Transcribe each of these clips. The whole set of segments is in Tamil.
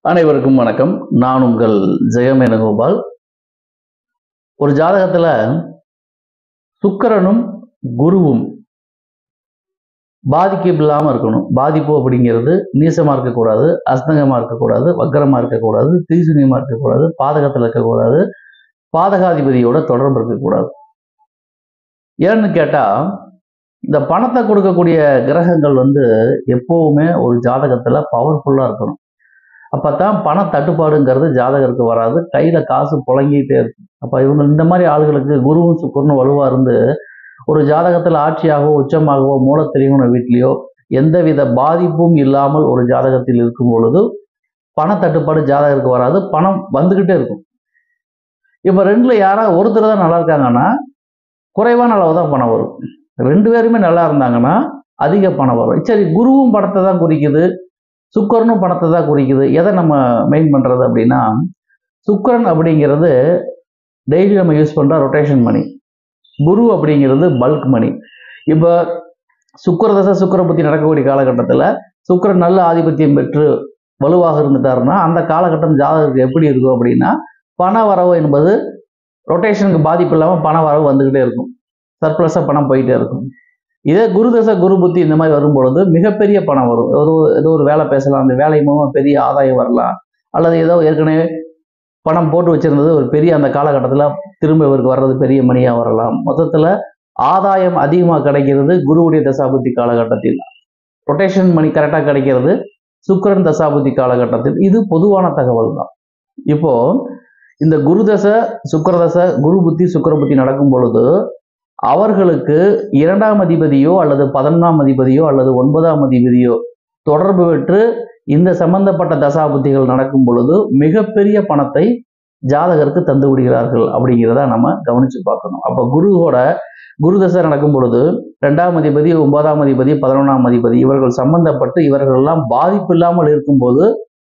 அனைவருக்கும் வணக்கம் நான் உங்கள் ஜெயமேனகோபால் ஒரு ஜாதகத்துல சுக்கிரனும் குருவும் பாதிப்பு இல்லாமல் இருக்கணும் பாதிப்பு அப்படிங்கிறது நீசமா இருக்கக்கூடாது அஸ்தங்கமா இருக்கக்கூடாது வக்கரமா இருக்கக்கூடாது தீசுனியமா இருக்கக்கூடாது பாதகத்தில் இருக்கக்கூடாது பாதகாதிபதியோட தொடர்பு இருக்கக்கூடாது ஏன்னு கேட்டா இந்த பணத்தை கொடுக்கக்கூடிய கிரகங்கள் வந்து எப்பவுமே ஒரு ஜாதகத்துல பவர்ஃபுல்லா இருக்கணும் அப்பதான் பண தட்டுப்பாடுங்கிறது ஜாதகருக்கு வராது கையில காசு புழங்கிட்டே இருக்கும் அப்ப இவங்க இந்த மாதிரி ஆளுகளுக்கு குருவும் சுக்கரனும் வலுவா இருந்து ஒரு ஜாதகத்துல ஆட்சியாகவோ உச்சமாகவோ மூலத்தெளிவன வீட்லயோ எந்தவித பாதிப்பும் இல்லாமல் ஒரு ஜாதகத்தில் இருக்கும் பொழுது பண தட்டுப்பாடு ஜாதகருக்கு வராது பணம் வந்துகிட்டே இருக்கும் இப்ப ரெண்டுல யாராவது ஒருத்தர் தான் நல்லா இருக்காங்கன்னா குறைவான அளவு தான் பணம் வரும் ரெண்டு பேருமே நல்லா இருந்தாங்கன்னா அதிக பணம் வரும் சரி குருவும் பணத்தை தான் குறிக்குது சுக்கரனும் பணத்தை தான் குறிக்குது எதை நம்ம மெயின் பண்ணுறது அப்படின்னா சுக்கரன் அப்படிங்கிறது டெய்லி நம்ம யூஸ் பண்ணுற ரொட்டேஷன் மணி குரு அப்படிங்கிறது பல்க் மணி இப்போ சுக்கர தசை சுக்கர புத்தி நடக்கக்கூடிய காலகட்டத்தில் சுக்கரன் நல்ல ஆதிபத்தியம் பெற்று வலுவாக இருந்துட்டாருன்னா அந்த காலகட்டம் ஜாதகத்துக்கு எப்படி இருக்கும் அப்படின்னா பண வரவு என்பது ரொட்டேஷனுக்கு பாதிப்பு இல்லாமல் பண வரவு வந்துக்கிட்டே இருக்கும் சர்ப்ளஸாக பணம் போயிட்டே இருக்கும் இதே குரு தசை குரு புத்தி இந்த மாதிரி வரும்பொழுது மிகப்பெரிய பணம் வரும் ஏதோ ஏதோ ஒரு வேலை பேசலாம் அந்த வேலை மூலமாக பெரிய ஆதாயம் வரலாம் அல்லது ஏதோ ஏற்கனவே பணம் போட்டு வச்சிருந்தது ஒரு பெரிய அந்த காலகட்டத்தில் திரும்ப இவருக்கு வர்றது பெரிய மணியாக வரலாம் மொத்தத்தில் ஆதாயம் அதிகமாக கிடைக்கிறது குருவுடைய தசாபுத்தி காலகட்டத்தில் ரொட்டேஷன் மணி கரெக்டாக கிடைக்கிறது சுக்கிரன் தசாபுத்தி காலகட்டத்தில் இது பொதுவான தகவல் தான் இப்போ இந்த குரு தசை சுக்கிர தசை குரு புத்தி சுக்கிர புத்தி நடக்கும் பொழுது அவர்களுக்கு இரண்டாம் அதிபதியோ அல்லது பதினொன்றாம் அதிபதியோ அல்லது ஒன்பதாம் அதிபதியோ தொடர்பு பெற்று இந்த சம்பந்தப்பட்ட தசாபுத்திகள் நடக்கும் பொழுது மிகப்பெரிய பணத்தை ஜாதகருக்கு தந்து விடுகிறார்கள் அப்படிங்கிறத நம்ம கவனிச்சு பார்க்கணும் அப்போ குருவோட குரு தசை நடக்கும் பொழுது ரெண்டாம் அதிபதி ஒன்பதாம் அதிபதி பதினொன்றாம் அதிபதி இவர்கள் சம்பந்தப்பட்டு இவர்கள் எல்லாம் பாதிப்பு இல்லாமல் இருக்கும்போது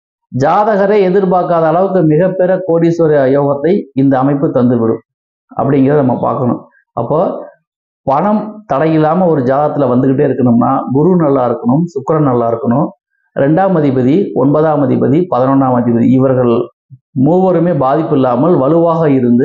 ஜாதகரை எதிர்பார்க்காத அளவுக்கு மிகப்பெரிய கோடீஸ்வர யோகத்தை இந்த அமைப்பு தந்துவிடும் அப்படிங்கிறத நம்ம பார்க்கணும் அப்போ பணம் தடையில்லாம ஒரு ஜாதகத்துல வந்துகிட்டே இருக்கணும்னா குரு நல்லா இருக்கணும் சுக்கிரன் நல்லா இருக்கணும் ரெண்டாம் அதிபதி ஒன்பதாம் அதிபதி பதினொன்றாம் அதிபதி இவர்கள் மூவருமே பாதிப்பு இல்லாமல் வலுவாக இருந்து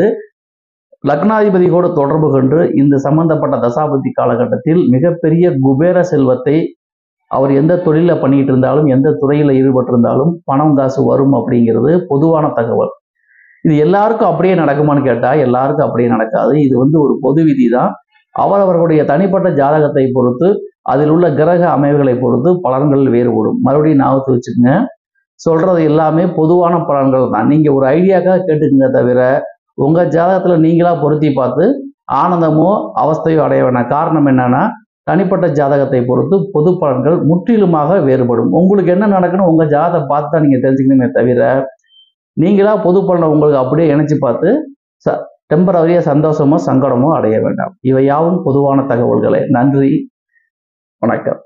லக்னாதிபதி கூட தொடர்பு கொண்டு இந்த சம்பந்தப்பட்ட தசாபதி காலகட்டத்தில் மிகப்பெரிய குபேர செல்வத்தை அவர் எந்த தொழில பண்ணிட்டு இருந்தாலும் எந்த துறையில ஈடுபட்டிருந்தாலும் பணம் காசு வரும் அப்படிங்கிறது பொதுவான தகவல் இது எல்லாருக்கும் அப்படியே நடக்குமான்னு கேட்டா எல்லாருக்கும் அப்படியே நடக்காது இது வந்து ஒரு பொது விதி தான் அவரவர்களுடைய தனிப்பட்ட ஜாதகத்தை பொறுத்து அதில் உள்ள கிரக அமைவுகளை பொறுத்து பலன்கள் வேறுபடும் மறுபடியும் ஞாபகத்து வச்சுக்கோங்க சொல்றது எல்லாமே பொதுவான பலன்கள் தான் நீங்க ஒரு ஐடியாக்காக கேட்டுக்குங்க தவிர உங்க ஜாதகத்துல நீங்களா பொருத்தி பார்த்து ஆனந்தமோ அவஸ்தையோ அடைய வேணாம் காரணம் என்னன்னா தனிப்பட்ட ஜாதகத்தை பொறுத்து பொது பலன்கள் முற்றிலுமாக வேறுபடும் உங்களுக்கு என்ன நடக்கணும் உங்க ஜாதகத்தை பார்த்து தான் நீங்க தெரிஞ்சுக்கணுமே தவிர நீங்களா பொது பலனை உங்களுக்கு அப்படியே இணைச்சு பார்த்து ச டெம்பரவரியா சந்தோஷமோ சங்கடமோ அடைய வேண்டாம் இவை யாவும் பொதுவான தகவல்களே நன்றி வணக்கம்